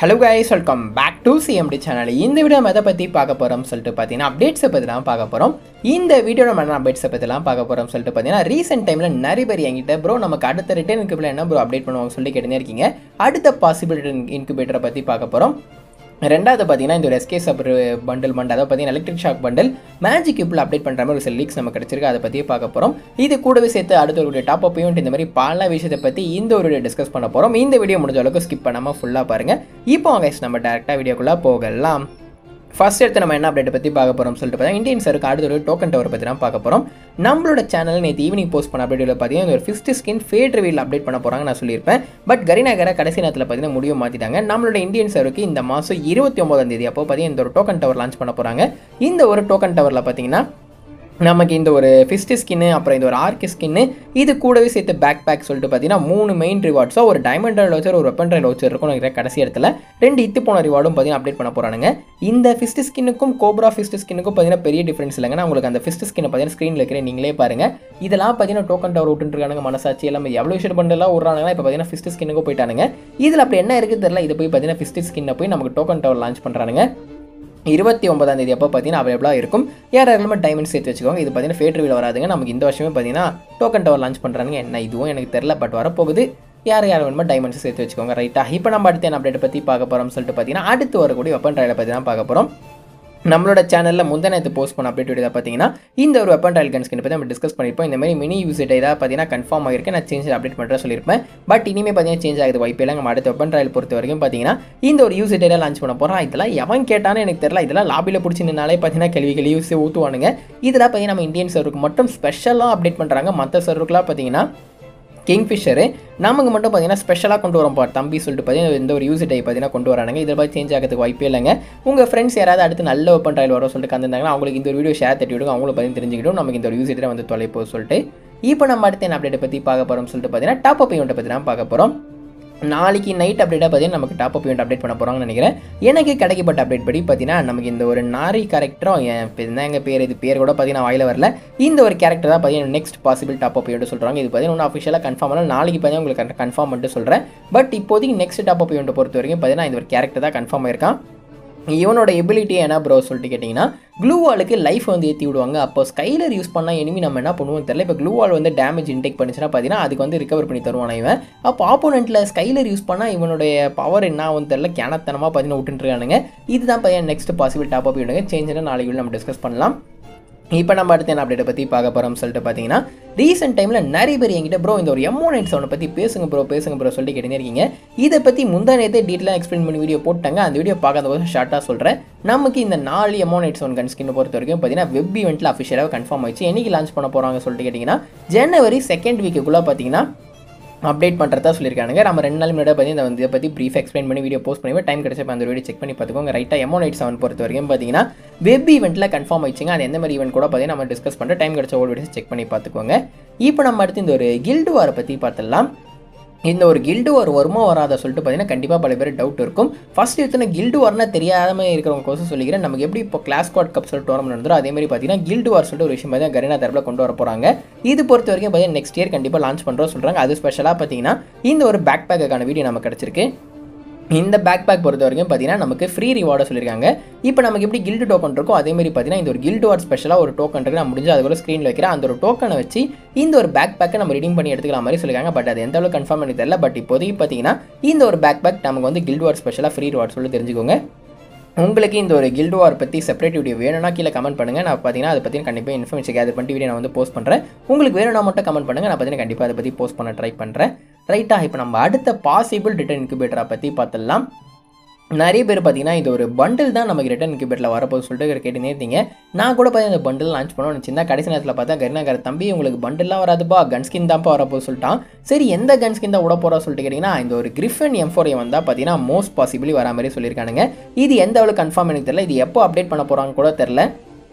hello guys welcome back to CMT channel இந்த video நம்ம எதை பற்றி பார்க்க போகிறோம் சொல்லிட்டு பார்த்தீங்கன்னா அப்டேட்ஸை பற்றி தான் பார்க்க போகிறோம் இந்த வீடியோ நம்ம என்ன அப்டேட்ஸை பற்றிலாம் பார்க்க போகிறோம் சொல்லிட்டு பார்த்தீங்கன்னா ரீசெண்ட் டைமில் நிறைய பேர் என்கிட்ட ப்ரோ நமக்கு அடுத்த ரிட்டர்ன் இன்குபேட்டர் என்ன ப்ரோ அப்டேட் பண்ணுவாங்க சொல்லி கேட்டுனே இருக்கீங்க அடுத்த பாசிபிள் ரிட்டர்ன் இன்குபேட்டரை பற்றி பார்க்க போகிறோம் ரெண்டாவது பார்த்தீங்கன்னா இந்த ஒரு எஸ்கே சப் பண்டில் மண்ட் அதாவது பார்த்தீங்கன்னா எலக்ட்ரிக் ஷாக் பண்டில் மேஜிக் கியூப்பில் அப்டேட் பண்ணுற மாதிரி ஒரு சில லீக்ஸ் நம்ம கிடச்சிருக்கு அதை பற்றியே பார்க்க போகிறோம் இது கூடவே சேர்த்து அடுத்த ஒரு டாப் அப் ஈவெண்ட் இந்த மாதிரி பல விஷயத்தை பற்றி இந்த ஒரு டிஸ்கஸ் பண்ண போகிறோம் இந்த வீடியோ முடிஞ்ச அளவுக்கு ஸ்கிப் பண்ணாமல் ஃபுல்லாக பாருங்கள் இப்போ guys நம்ம டேரெக்டாக வீடியோக்குள்ளே போகலாம் ஃபர்ஸ்ட் எடுத்து நம்ம என்ன அப்டேட் பற்றி பார்க்க போகிறோம் சொல்லிட்டு பார்த்தா இந்தியன் சருக்கு அடுத்த ஒரு டோக்கன் டவர் பற்றி தான் பார்க்க போகிறோம் நம்மளோட சேனல் நேற்று ஈவினிங் போஸ்ட் பண்ண அப்டேட்டில் பார்த்தீங்கன்னா இந்த ஒரு fifth skin fade reveal update பண்ண போகிறாங்க நான் சொல்லியிருப்பேன் பட் கரிநகரை கடைசி நேரத்தில் பார்த்தீங்கன்னா முடிவு மாற்றிட்டாங்க நம்மளோட இந்தியன் சருக்கு இந்த மாதம் இருபத்தி ஒன்பதாம் தேதி அப்போ பார்த்தீங்கன்னா இந்த ஒரு டோக்கன் டவர் லான்ச் பண்ண போகிறாங்க இந்த ஒரு டோக்கன் டவரில் பார்த்தீங்கன்னா நமக்கு இந்த ஒரு ஃபிஸ்ட் ஸ்கின்னு அப்புறம் இந்த ஒரு ஆர்க் ஸ்கின்னு இது கூடவே சேர்த்து பேக் பேக் சொல்லிட்டு பார்த்தீங்கன்னா மூணு மெயின் ரிவார்ட்ஸோ ஒரு டைமண்ட் ராயல் வச்சர் ஒரு வெப்பன் ராயல் வச்சர் இருக்கும் நினைக்கிறேன் கடைசி இடத்துல ரெண்டு இத்து போன ரிவார்டும் பார்த்தீங்கன்னா அப்டேட் பண்ண போகிறானுங்க இந்த ஃபிஸ்ட் ஸ்கின்னுக்கும் கோப்ரா ஃபிஸ்ட் ஸ்கின்னுக்கும் பார்த்தீங்கன்னா பெரிய டிஃப்ரென்ஸ் இல்லைங்க நான் உங்களுக்கு அந்த ஃபிஸ்ட் ஸ்கின்னை பார்த்தீங்கன்னா ஸ்க்ரீனில் இருக்கிறேன் நீங்களே பாருங்க இதெல்லாம் பார்த்தீங்கன்னா டோக்கன் டவர் விட்டுருக்கானுங்க மனசாட்சி எல்லாமே எவ்வளோ விஷயம் பண்ணலாம் விட்றானுங்க இப்போ பார்த்தீங்கன்னா ஃபிஸ்ட் ஸ்கின்னுக்கும் போயிட்டானுங்க இதில் அப்படி என்ன இருக்குது தெரியல இது போய் பார்த்தீங்கன்னா ஃபிஸ்ட் ஸ்கின்னை போய் நமக்கு டோக்கன் டவர் லான்ச் பண்ணுறானுங்க இருபத்தி ஒன்பதாம் தேதி அப்போ பார்த்தீங்கன்னா அவைலபிளாக இருக்கும் யார் யாரெல்லாமே டைமண்ட் சேர்த்து வச்சுக்கோங்க இது பார்த்தீங்கன்னா ஃபேட் ரிவில் வராதுங்க நமக்கு இந்த வருஷமே பார்த்தீங்கன்னா டோக்கன் டவர் லான்ச் பண்ணுறாங்க என்ன இதுவும் எனக்கு தெரில பட் வரப்போகுது யார் யார் வேணுமோ டைமண்ட்ஸ் சேர்த்து வச்சுக்கோங்க ரைட்டா இப்போ நம்ம அடுத்து என்ன அப்டேட் பற்றி பார்க்க போகிறோம்னு சொல்லிட்டு பார்த்தீங்கன்னா அடுத்து வரக்கூடிய வெப்பன் ட்ரையலை பற்றி தான் பார்க்க போகிறோம் நம்மளோட சேனலில் முந்தினத்து போஸ்ட் பண்ண அப்டேட் வீடியோ பார்த்தீங்கன்னா இந்த ஒரு வெப்பன் ட்ரையல் கன் ஸ்கின் பற்றி நம்ம டிஸ்கஸ் பண்ணியிருப்போம் இந்த மாதிரி மினி யூசிட் ஏதாவது பார்த்தீங்கன்னா கன்ஃபார்ம் ஆகிருக்கு நான் சேஞ்ச் அப்டேட் பண்ணுற சொல்லியிருப்பேன் பட் இனிமேல் பார்த்தீங்கன்னா சேஞ்ச் ஆகுது வாய்ப்பு இல்லை நம்ம அடுத்த வெப்பன் ட்ரையல் பொறுத்த வரைக்கும் பார்த்தீங்கன்னா இந்த ஒரு யூசிட் ஏரியா லான்ச் பண்ண போகிறோம் இதெல்லாம் எவன் கேட்டானே எனக்கு தெரியல இதெல்லாம் லாபியில் பிடிச்சி நின்னாலே பார்த்தீங்கன்னா கேள்விகள் யூஸ் ஊற்றுவானுங்க இதெல்லாம் பார்த்தீங்கன்னா நம்ம இந்தியன் சர்வருக்கு மட்டும் ஸ்பெஷலாக அப்டேட் பண்ணுறாங்க மற்ற சர்வருக்குலாம் பார்த்தீங்கன்னா கிங்ஃபிஷரு நமக்கு மட்டும் பார்த்தீங்கன்னா ஸ்பெஷலாக கொண்டு வரோம்ப்பா தம்பி சொல்லிட்டு பார்த்தீங்கன்னா இந்த ஒரு யூஸ் டைப் பார்த்தீங்கன்னா கொண்டு வரானுங்க இதில் பார்த்து சேஞ்ச் ஆகிறதுக்கு வாய்ப்பே இல்லைங்க உங்கள் ஃப்ரெண்ட்ஸ் யாராவது அடுத்து நல்ல ஓப்பன் ட்ரையல் வரும் சொல்லிட்டு கந்திருந்தாங்கன்னா அவங்களுக்கு இந்த ஒரு வீடியோ ஷேர் தட்டி விடுங்க அவங்களும் பார்த்து தெரிஞ்சுக்கிட்டும் நமக்கு இந்த ஒரு யூஸ் வந்து தொலைப்போ சொல்லிட்டு இப்போ நம்ம அடுத்து என்ன அப்டேட்டை பற்றி பார்க்க போகிறோம் சொல்லிட்டு பார்த்தீங்கன்னா டாப் அப் ஈவெண்ட்டை பற்றி தான் பார்க்க போகிறோம் நாளைக்கு நைட் அப்டேட்டாக பார்த்தீங்கன்னா நமக்கு டாப் அப் ஈவெண்ட் அப்டேட் பண்ண போகிறாங்கன்னு நினைக்கிறேன் எனக்கு கிடைக்கப்பட்ட அப்டேட் படி பார்த்தீங்கன்னா நமக்கு இந்த ஒரு நாரி கேரக்டரும் என் என்ன எங்கள் பேர் இது பேர் கூட பார்த்தீங்கன்னா வாயில வரல இந்த ஒரு கேரக்டர் தான் பார்த்தீங்கன்னா next possible top up event சொல்கிறாங்க இது பார்த்தீங்கன்னா ஒன்றும் அஃபிஷியலாக கன்ஃபார்ம் பண்ணல நாளைக்கு பார்த்தீங்கன்னா உங்களுக்கு கன்ஃபார்ம் பண்ணிட்டு சொல்கிறேன் பட் இப்போதைக்கு நெக்ஸ்ட் டாப் அப் ஈவெண்ட் பொறுத்த வரைக்கும் பார்த்தீங்கன்னா இந்த ஒரு கேரக்டர் தான் கன்ஃபார்ம் ஆயிருக்கான் இவனோட எபிலிட்டி என்ன ப்ரோ சொல்லிட்டு கேட்டிங்கன்னா க்ளூ வாலுக்கு லைஃப் வந்து ஏற்றி விடுவாங்க அப்போ ஸ்கைலர் யூஸ் பண்ணால் எனிமி நம்ம என்ன பண்ணுவோம் தெரியல இப்போ க்ளூ வால் வந்து டேமேஜ் இன்டேக் பண்ணிச்சுன்னா பார்த்தீங்கன்னா அதுக்கு வந்து ரிகவர் பண்ணி தருவான் இவன் அப்போ ஆப்போனண்ட்டில் ஸ்கைலர் யூஸ் பண்ணால் இவனுடைய பவர் என்ன ஆகும் தெரியல கேனத்தனமாக பார்த்தீங்கன்னா விட்டுருக்கானுங்க இதுதான் பார்த்தீங்கன்னா நெக்ஸ்ட் பாசிபிள் டாப் அப் விடுங்க சேஞ்சுன்னு நாளைக்கு நம்ம டிஸ்கஸ் பண்ணலாம் இப்போ நம்ம அடுத்து என்ன அப்டேட்டை பற்றி பார்க்க போகிறோம் சொல்லிட்டு பார்த்தீங்கன்னா ரீசெண்ட் டைமில் நிறைய பேர் என்கிட்ட ப்ரோ இந்த ஒரு எமோனைட் சவுண்டை பற்றி பேசுங்க ப்ரோ பேசுங்க ப்ரோ சொல்லிட்டு கேட்டே இருக்கீங்க இதை பற்றி முந்தா நேரத்தை டீட்டெயிலாக எக்ஸ்பிளைன் பண்ணி வீடியோ போட்டாங்க அந்த வீடியோ பார்க்காத போது ஷார்ட்டாக சொல்கிறேன் நமக்கு இந்த நாலு எமோனைட் சவுண்ட் கன் ஸ்கின் பொறுத்த வரைக்கும் பார்த்தீங்கன்னா வெப் ஈவெண்ட்டில் அஃபிஷியலாக கன்ஃபார்ம் ஆயிடுச்சு என்னைக்கு லான்ச் பண்ண போகிறாங்க சொல்லிட்டு கேட்டிங்கன்னா ஜனவரி செகண்ட் வீக்குள்ளே பார்த்தீங்கன்னா அப்டேட் பண்ணுறதா சொல்லியிருக்காங்க நம்ம ரெண்டு நாள் முன்னாடி பற்றி இந்த வந்து இதை பற்றி ப்ரீஃப் எக்ஸ்பிளைன் பண்ணி வீடியோ போஸ்ட் பண்ணி டைம் கிடைச்சப்ப அந்த வீடியோ செக் பண்ணி பார்த்துக்கோங்க ரைட்டாக எமோனைட் செவன் பொறுத்த வரைக்கும் பார்த்தீங்கன்னா வெப் ஈவெண்ட்டில் கன்ஃபார்ம் ஆயிடுச்சுங்க அது எந்த மாதிரி ஈவெண்ட் கூட பார்த்தீங்கன்னா நம்ம டிஸ்கஸ் பண்ணிட்டு டைம் கிடைச்ச ஓல்டு வீடியோஸ் செக் பண்ணி பார்த்துக்கோங்க இப்போ நம்ம அடுத்து இந்த ஒரு கில்டு வாரை பற்றி பார்த்துடலாம் இந்த ஒரு கில்டு வார் வருமா வராத சொல்லிட்டு பார்த்தீங்கன்னா கண்டிப்பாக பல பேர் டவுட் இருக்கும் ஃபர்ஸ்ட் எத்தனை கில்டு வார்னா தெரியாம இருக்கிறவங்க கோசம் சொல்லிக்கிறேன் நமக்கு எப்படி இப்போ கிளாஸ் ஸ்குவாட் கப் சொல்லிட்டு டோர்னமெண்ட் நடந்தோ அதே மாதிரி பார்த்தீங்கன்னா கில்டு வார் சொல்லிட்டு ஒரு விஷயம் பார்த்தீங்கன்னா கரினா தரப்பில் கொண்டு வர போகிறாங்க இது பொறுத்த வரைக்கும் பார்த்தீங்கன்னா நெக்ஸ்ட் இயர் கண்டிப்பாக லான்ச் பண்ணுறோம் சொல்கிறாங்க அது ஸ்பெஷலாக பார்த்தீங்கன்னா இந்த ஒரு பேக் பேக்குக்கான வீடியோ நமக்கு கிடச்சிருக்கு இந்த பேக் பேக் பொறுத்த வரைக்கும் பார்த்தீங்கன்னா நமக்கு ஃப்ரீ ரிவார்டை சொல்லியிருக்காங்க இப்போ நமக்கு எப்படி கில்டு டோக்கன் இருக்கோ அதே மாதிரி பார்த்தீங்கன்னா இந்த ஒரு கில்டு வார் ஸ்பெஷலாக ஒரு டோக்கன் இருக்குது நான் முடிஞ்சு அது கூட ஸ்க்ரீனில் வைக்கிறேன் அந்த ஒரு டோக்கனை வச்சு இந்த ஒரு பேக் பேக்கை நம்ம ரிடீம் பண்ணி எடுத்துக்கலாம் மாதிரி சொல்லியிருக்காங்க பட் அது எந்த அளவுக்கு கன்ஃபார்ம் பண்ணி தெரியல பட் இப்போதைக்கு பார்த்தீங்கன்னா இந்த ஒரு பேக் பேக் நமக்கு வந்து கில்டு வார் ஸ்பெஷலாக ஃப்ரீ ரிவார்ட் சொல்லி தெரிஞ்சுக்கோங்க உங்களுக்கு இந்த ஒரு கில்டு வார் பற்றி செப்பரேட் வீடியோ வேணும்னா கீழே கமெண்ட் பண்ணுங்கள் நான் பார்த்தீங்கன்னா அதை பற்றி கண்டிப்பாக இன்ஃபர்மேஷன் கேதர் பண்ணிட்டு வீடியோ நான் வந்து போஸ்ட் பண்ணுறேன் உங்களுக்கு வேணும்னா மட்டும் கமெண்ட் பண்ணுங்கள் நான் பார்த்தீங்கன்னா கண்டிப்பாக அதை பற்றி போஸ்ட் பண்ண ட்ரை பண்ணுறேன் ரைட்டாக இப்போ நம்ம அடுத்த பாசிபிள் ரிட்டர்ன் இன்குபேட்டரை பற்றி பார்த்துடலாம் நிறைய பேர் பார்த்தீங்கன்னா இது ஒரு பண்டில் தான் நமக்கு ரிட்டன் இன்குபேட்டில் வரப்போகுது சொல்லிட்டு கேட்டுனே இருந்தீங்க நான் கூட பார்த்தீங்கன்னா இந்த பண்டில் லான்ச் பண்ணோம் சின்ன கடைசி நேரத்தில் பார்த்தா கரினாகர் தம்பி உங்களுக்கு பண்டில்லாம் வராதுப்பா கன் ஸ்கின் தான்ப்பா வரப்போகுது சொல்லிட்டான் சரி எந்த கன் ஸ்கின் தான் விட போகிறா சொல்லிட்டு கேட்டிங்கன்னா இந்த ஒரு கிரிஃபன் எம் ஃபோர் வந்தால் பார்த்தீங்கன்னா மோஸ்ட் பாசிபிளி வரா மாதிரி சொல்லியிருக்கானுங்க இது எந்த அளவுக்கு கன்ஃபார்ம் எனக்கு தெரியல இது எப்போ அப்டேட் பண்ண போகிறாங்க கூட தெரில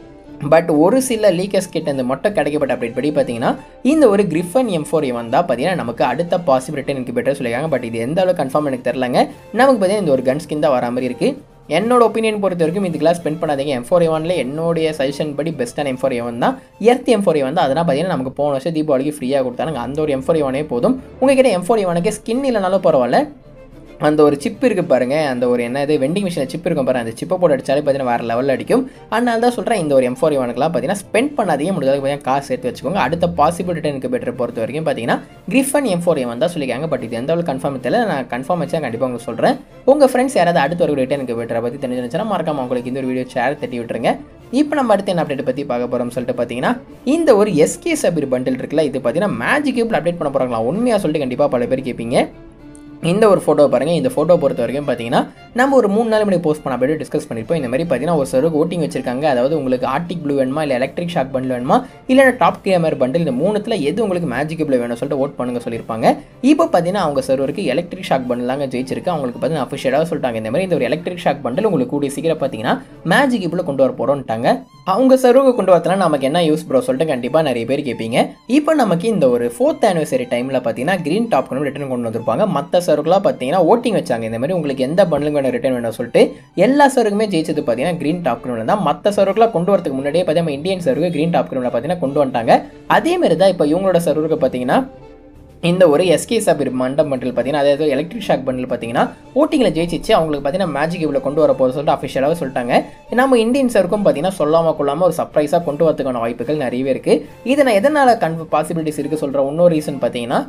பட் ஒரு சில லீக்கர்ஸ் கிட்ட இந்த மட்டும் கிடைக்கப்பட்ட அப்டேட் படி பார்த்தீங்கன்னா இந்த ஒரு கிரிஃபன் எம் ஃபோர் வந்தால் பார்த்தீங்கன்னா நமக்கு அடுத்த பாசிபிள் ரிட்டன் இன்குபேட்டர் சொல்லியிருக்காங்க பட் இது எந்த அளவுக்கு கன்ஃபார்ம் எனக்கு தெரிலங்க நமக்கு பார்த்தீங்கன்னா இந்த ஒரு கன் ஸ்கின் தான் வர மாதிரி இருக்குது என்னோட ஒப்பீனியன் பொறுத்த வரைக்கும் இதுக்கெல்லாம் ஸ்பெண்ட் பண்ணாதீங்க எம் ஃபோர் எவனில் என்னுடைய சஜஷன் படி பெஸ்ட்டான எம் ஃபோர் எவன் தான் எர்த் எம் ஃபோர் எவன் தான் அதெல்லாம் பார்த்தீங்கன்னா நமக்கு போன வருஷம் தீபாவளிக்கு ஃப்ரீயாக கொடுத்தாங்க அந்த ஒரு எம் ஃபோர் எவனே போதும் உங்ககிட்ட எம் ஃபோர் எவனுக்கு ஸ்கின் இல்லைனாலும் பரவாயில்ல அந்த ஒரு சிப் இருக்கு பாருங்க அந்த ஒரு என்ன இது வெண்டிங் மிஷினில் சிப் இருக்கும் பாருங்க அந்த சிப்பை போட்டு அடிச்சாலே பார்த்தீங்கன்னா வேறு லெவலில் அடிக்கும் அதனால தான் சொல்கிறேன் இந்த ஒரு எம் ஃபோர் இவனுக்குலாம் பார்த்தீங்கன்னா ஸ்பெண்ட் பண்ணாதீங்க முடிஞ்சதுக்கு பார்த்தீங்கன்னா காசு சேர்த்து வச்சுக்கோங்க அடுத்த பாசிபிள் ரிட்டர்னுக்கு பெட்டர் பொறுத்த வரைக்கும் பார்த்தீங்கன்னா கிரிஃபன் எம் ஃபோர் எம் தான் சொல்லியிருக்காங்க பட் இது எந்த அளவுக்கு கன்ஃபார்ம் தெரியல நான் கன்ஃபார்ம் வச்சா கண்டிப்பாக உங்களுக்கு சொல்கிறேன் உங்கள் ஃப்ரெண்ட்ஸ் யாராவது அடுத்த ஒரு ரிட்டர்னுக்கு பெட்டரை பற்றி தெரிஞ்சிருந்துச்சுன்னா மறக்காம உங்களுக்கு இந்த ஒரு வீடியோ ஷேர் தட்டி விட்டுருங்க இப்போ நம்ம அடுத்து என்ன அப்டேட் பற்றி பார்க்க போகிறோம் சொல்லிட்டு பார்த்தீங்கன்னா இந்த ஒரு எஸ்கே சபீர் பண்டில் இருக்குல்ல இது பார்த்தீங்கன்னா மேஜிக் கியூப்பில் அப்டேட் பண்ண போகிறாங்களா உண்மையாக சொல்லிட்டு கண்டிப்பாக பல பேர் கேட்பீங்க இந்த ஒரு ஃபோட்டோ பாருங்கள் இந்த ஃபோட்டோ பொறுத்த வரைக்கும் பார்த்தீங்கன்னா நம்ம ஒரு மூணு நாள் முன்னாடி போஸ்ட் பண்ண அப்படியே டிஸ்கஸ் பண்ணியிருப்போம் இந்த மாதிரி பார்த்தீங்கன்னா ஒரு சருக்கு ஓட்டிங் வச்சிருக்காங்க அதாவது உங்களுக்கு ஆர்டிக் ப்ளூ வேணுமா இல்லை எலக்ட்ரிக் ஷாக் பண்டில் வேணுமா இல்லை டாப் கேமர் பண்டில் இந்த மூணுத்தில் எது உங்களுக்கு மேஜிக் ப்ளூ வேணும் சொல்லிட்டு ஓட் பண்ணுங்க சொல்லியிருப்பாங்க இப்போ பார்த்தீங்கன்னா அவங்க சர்வருக்கு எலக்ட்ரிக் ஷாக் பண்டில் தாங்க ஜெயிச்சிருக்கு அவங்களுக்கு பார்த்தீங்கன்னா அஃபிஷியலாக சொல்லிட்டாங்க இந்த மாதிரி இந்த ஒரு எலக்ட்ரிக் ஷாக் பண்டில் உங்களுக்கு கூடிய சீக்கிரம் பார்த்தீங்கன்னா மேஜிக் ப்ளூ கொண்டு வர போகிறோன்ட்டாங்க அவங்க சர்வருக்கு கொண்டு வரதுனா நமக்கு என்ன யூஸ் ப்ரோ சொல்லிட்டு கண்டிப்பாக நிறைய பேர் கேட்பீங்க இப்போ நமக்கு இந்த ஒரு ஃபோர்த் ஆனிவர்சரி டைமில் பார்த்தீங்கன்னா க்ரீன் டாப் கொண்டு ரிட்டர்ன் கொண்டு வந்திருப்பாங்க மற்ற சருக்குலாம் பார்த்தீங்கன்னா ஓட்டிங் வச்சாங்க இந்த மாதிரி உங்களுக்கு எந்த பண்டிலும் வேணும் ரிட்டர்ன் வேணும் சொல்லிட்டு எல்லா சருக்குமே ஜெயிச்சது பார்த்தீங்கன்னா க்ரீன் டாப் கிரௌண்ட் தான் மற்ற சருக்குலாம் கொண்டு வரதுக்கு முன்னாடியே பார்த்தீங்கன்னா இந்தியன் சருக்கு க்ரீன் டாப் கிரௌண்டில் பார்த்தீங்கன்னா கொண்டு வந்துட்டாங்க அதே மாதிரி தான் இப்போ இவங்களோட சர்வருக்கு பார்த்தீங்கன்னா இந்த ஒரு எஸ்கே சபிர் மண்டம் பண்டில் பார்த்தீங்கன்னா அதாவது எலக்ட்ரிக் ஷாக் பண்டில் பார்த்தீங்கன்னா ஓட்டிங்கில் ஜெயிச்சிச்சு அவங்களுக்கு பார்த்தீங்கன்னா மேஜிக் இவ்வளோ கொண்டு வர போகிற சொல்லிட்டு அஃபிஷியலாக சொல்லிட்டாங்க நம்ம இந்தியன்ஸருக்கும் பார்த்தீங்கன்னா சொல்லாமல் கொள்ளாமல் ஒரு சர்ப்ரைஸாக கொண்டு வரதுக்கான வாய்ப்புகள் நிறையவே இருக்குது இதை நான் எதனால் கன் பாசிபிலிட்டிஸ் இருக்குது சொல்கிற இன்னொரு ரீசன் பார்த்தீங்கன்னா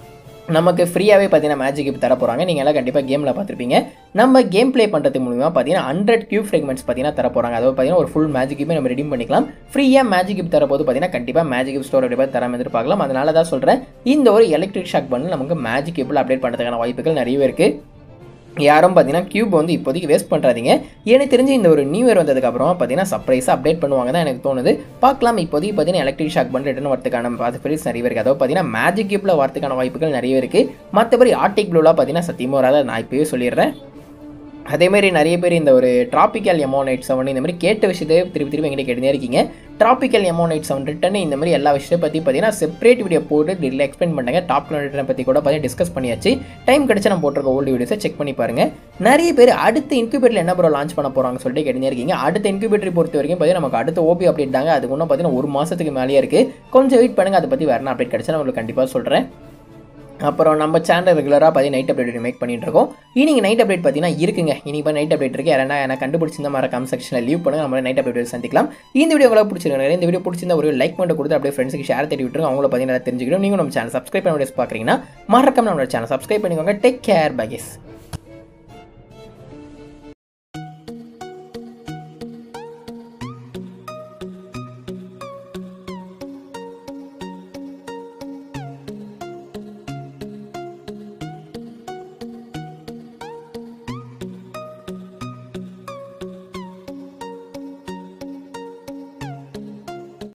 நமக்கு ஃப்ரீயாகவே பார்த்தீங்கன்னா மேஜிக் கிப் தர போகிறாங்க நீங்கள் எல்லாம் கண்டிப்பாக கேமில் பார்த்துருப்பீங்க நம்ம கேம் ப்ளே பண்ணுறது மூலிமா பார்த்தீங்கன்னா ஹண்ட்ரட் கியூப் ஃப்ரெக்மெண்ட்ஸ் பார்த்தீங்கன்னா தர போகிறாங்க அதாவது பார்த்தீங்கன்னா ஒரு ஃபுல் மேஜிக் கிப்பே நம்ம ரெடி பண்ணிக்கலாம் ஃப்ரீயாக மேஜிக் கிப் தரப்போது பார்த்தீங்கன்னா கண்டிப்பாக மேஜிக் கிப் ஸ்டோர் கண்டிப்பாக தராமல் எதிர்பார்க்கலாம் அதனால தான் சொல்கிறேன் இந்த ஒரு எலக்ட்ரிக் ஷாக் பண்ணி நமக்கு மேஜிக் கிப்பில் அப்டேட் பண்ணுறதுக்கான வாய்ப்புகள் நிறையவே இருக்குது யாரும் பார்த்தீங்கன்னா கியூப் வந்து இப்போதைக்கு வேஸ்ட் பண்ணுறாதீங்க எனக்கு தெரிஞ்சு இந்த ஒரு நியூ இயர் வந்ததுக்கப்புறமா பார்த்தீங்கன்னா சர்ப்ரைஸாக அப்டேட் பண்ணுவாங்க தான் எனக்கு தோணுது பார்க்கலாம் இப்போதைக்கு பார்த்தீங்கன்னா எலக்ட்ரிக் ஷாக் பண்ணி ரிட்டர்ன் வரதுக்கான பாசிபிலிட்டிஸ் நிறைய இருக்குது அதாவது பார்த்தீங்கன்னா மேஜிக் கியூப்பில் வரதுக்கான வாய்ப்புகள் நிறைய இருக்குது மற்றபடி ஆர்டிக் ப்ளூலாம் பார்த்தீங்கன்னா சத்தியமாக வராத நான் இப்போயே சொல்லிடுறேன் அதேமாரி நிறைய பேர் இந்த ஒரு டிராபிக்கல் எமோனைட் செவன் இந்த மாதிரி கேட்ட விஷயத்தை திருப்பி திருப்பி எங்கிட்ட கேட்டுனே இருக்கீங்க டிராபிக்கல் எமோனைட் செவன் ரிட்டன் இந்த மாதிரி எல்லா விஷயத்தை பற்றி பார்த்தீங்கன்னா செப்பரேட் வீடியோ போட்டு டில் எக்ஸ்பிளைன் பண்ணாங்க டாப் ரிட்டனை பற்றி கூட பார்த்தீங்கன்னா டிஸ்கஸ் பண்ணியாச்சு டைம் கிடச்சா நம்ம போட்டிருக்க ஓல்டு வீடியோஸை செக் பண்ணி பாருங்க நிறைய பேர் அடுத்த இன்குபேட்டரில் என்ன ப்ரோ லான்ச் பண்ண போகிறாங்க சொல்லிட்டு கேட்டுனே இருக்கீங்க அடுத்த இன்குபேட்டரி பொறுத்த வரைக்கும் பார்த்தீங்கன்னா நமக்கு அடுத்த ஓபி அப்டேட் தாங்க அதுக்கு இன்னும் பார்த்தீங்கன்னா ஒரு மாதத்துக்கு மேலேயே இருக்குது கொஞ்சம் வெயிட் பண்ணுங்கள் அதை பற்றி வேறு அப்டேட் கிடச்சா நான் உங்களுக்கு கண்டிப்பாக சொல்கிறேன் அப்புறம் நம்ம சேனல் ரெகுலராக பார்த்தீங்கன்னா நைட் அப்டேட் மேக் பண்ணிட்டு இருக்கோம் இன்னைக்கு நைட் அப்டேட் பார்த்தீங்கன்னா இருக்குங்க இன்னைக்கு இப்போ நைட் அப்டேட் இருக்கு யாரா எனக்கு கண்டுபிடிச்சிருந்த மாதிரி கம் செக்ஷனில் லீவ் பண்ணுங்க நம்ம நைட் அப்டேட் சந்திக்கலாம் இந்த வீடியோ உங்களுக்கு பிடிச்சிருக்காங்க இந்த வீடியோ பிடிச்சிருந்த ஒரு லைக் மட்டும் கொடுத்து அப்படியே ஃப்ரெண்ட்ஸுக்கு ஷேர் தேடி விட்டுருங்க அவங்கள பார்த்தீங்கன்னா தெரிஞ்சுக்கணும் நீங்கள் நம்ம சேனல் சப்ஸ்கிரைப் பண்ண வீடியோஸ் பார்க்குறீங்கன்னா மறக்காம நம்ம சேனல் சப்ஸ்கிரைப் பண்ணிக்கோங்க டேக் கேர் பகேஸ்